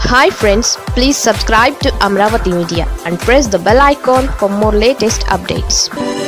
hi friends please subscribe to Amaravati media and press the bell icon for more latest updates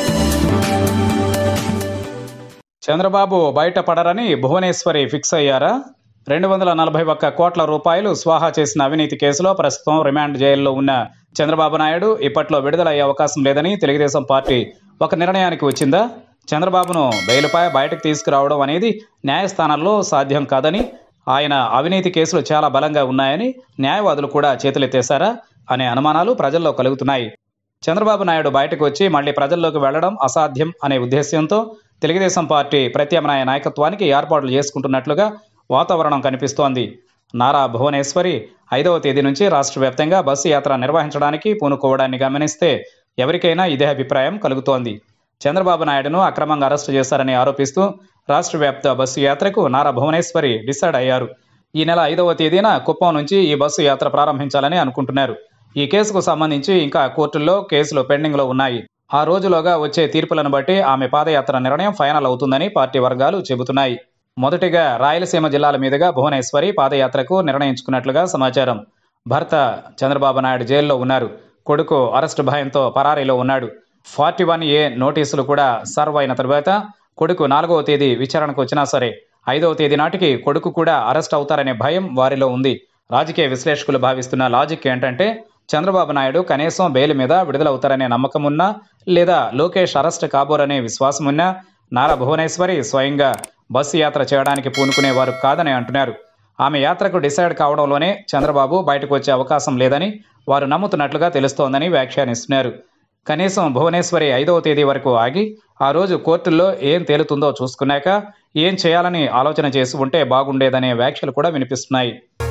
Chandrababu బయటపడరని Bhuvaneswari fix అయ్యారా రెండు వందల నలభై ఒక్క కోట్ల రూపాయలు స్వాహా చేసిన అవినీతి కేసులో ప్రస్తుతం రిమాండ్ జైల్లో ఉన్న చంద్రబాబు నాయుడు ఇప్పట్లో విడుదలయ్యే అవకాశం లేదని తెలుగుదేశం పార్టీ ఒక నిర్ణయానికి వచ్చిందా చంద్రబాబును బెయిల్పై బయటకు తీసుకురావడం అనేది న్యాయస్థానాల్లో సాధ్యం కాదని ఆయన అవినీతి కేసులు చాలా బలంగా ఉన్నాయని న్యాయవాదులు కూడా చేతులెత్తేశారా అనే అనుమానాలు ప్రజల్లో కలుగుతున్నాయి చంద్రబాబు నాయుడు బయటకు వచ్చి మళ్ళీ ప్రజల్లోకి వెళ్లడం అసాధ్యం అనే ఉద్దేశ్యంతో తెలుగుదేశం పార్టీ ప్రత్యామ్నాయ నాయకత్వానికి ఏర్పాట్లు చేసుకుంటున్నట్లుగా వాతావరణం కనిపిస్తోంది నారా భువనేశ్వరి ఐదవ తేదీ నుంచి రాష్ట్ర వ్యాప్తంగా బస్సు యాత్ర నిర్వహించడానికి పూనుకోవడాన్ని గమనిస్తే ఎవరికైనా ఇదే అభిప్రాయం కలుగుతోంది చంద్రబాబు నాయుడును అక్రమంగా అరెస్టు చేశారని ఆరోపిస్తూ రాష్ట్ర వ్యాప్త బస్సు యాత్రకు నారా భువనేశ్వరి డిసైడ్ అయ్యారు ఈ నెల ఐదవ తేదీన కుప్పం నుంచి ఈ బస్సు యాత్ర ప్రారంభించాలని అనుకుంటున్నారు ఈ కేసుకు సంబంధించి ఇంకా కోర్టుల్లో కేసులు పెండింగ్లో ఉన్నాయి ఆ రోజులోగా వచ్చే తీర్పులను బట్టి ఆమె పాదయాత్ర నిర్ణయం ఫైనల్ అవుతుందని పార్టీ వర్గాలు చెబుతున్నాయి మొదటిగా రాయలసీమ జిల్లాల మీదుగా భువనేశ్వరి పాదయాత్రకు నిర్ణయించుకున్నట్లుగా సమాచారం భర్త చంద్రబాబు నాయుడు జైల్లో ఉన్నారు కొడుకు అరెస్టు భయంతో పరారీలో ఉన్నాడు ఫార్టీ వన్ ఏ నోటీసులు కూడా సర్వ్ అయిన తరువాత కొడుకు నాలుగవ తేదీ విచారణకు వచ్చినా సరే ఐదవ తేదీ నాటికి కొడుకు కూడా అరెస్ట్ అవుతారనే భయం వారిలో ఉంది రాజకీయ విశ్లేషకులు భావిస్తున్న లాజిక్ ఏంటంటే చంద్రబాబు నాయుడు కనీసం బెయిల్ మీద విడుదలవుతారనే నమ్మకం ఉన్నా లేదా లోకేష్ అరెస్ట్ కాబోరనే విశ్వాసం ఉన్నా నారా భువనేశ్వరి స్వయంగా బస్సు యాత్ర చేయడానికి పూనుకునేవారు కాదని అంటున్నారు ఆమె యాత్రకు డిసైడ్ కావడంలోనే చంద్రబాబు బయటకు వచ్చే అవకాశం లేదని వారు నమ్ముతున్నట్లుగా తెలుస్తోందని వ్యాఖ్యానిస్తున్నారు కనీసం భువనేశ్వరి ఐదవ తేదీ వరకు ఆగి ఆ రోజు కోర్టుల్లో ఏం తేలుతుందో చూసుకున్నాక ఏం చేయాలని ఆలోచన చేసి ఉంటే బాగుండేదనే వ్యాఖ్యలు కూడా వినిపిస్తున్నాయి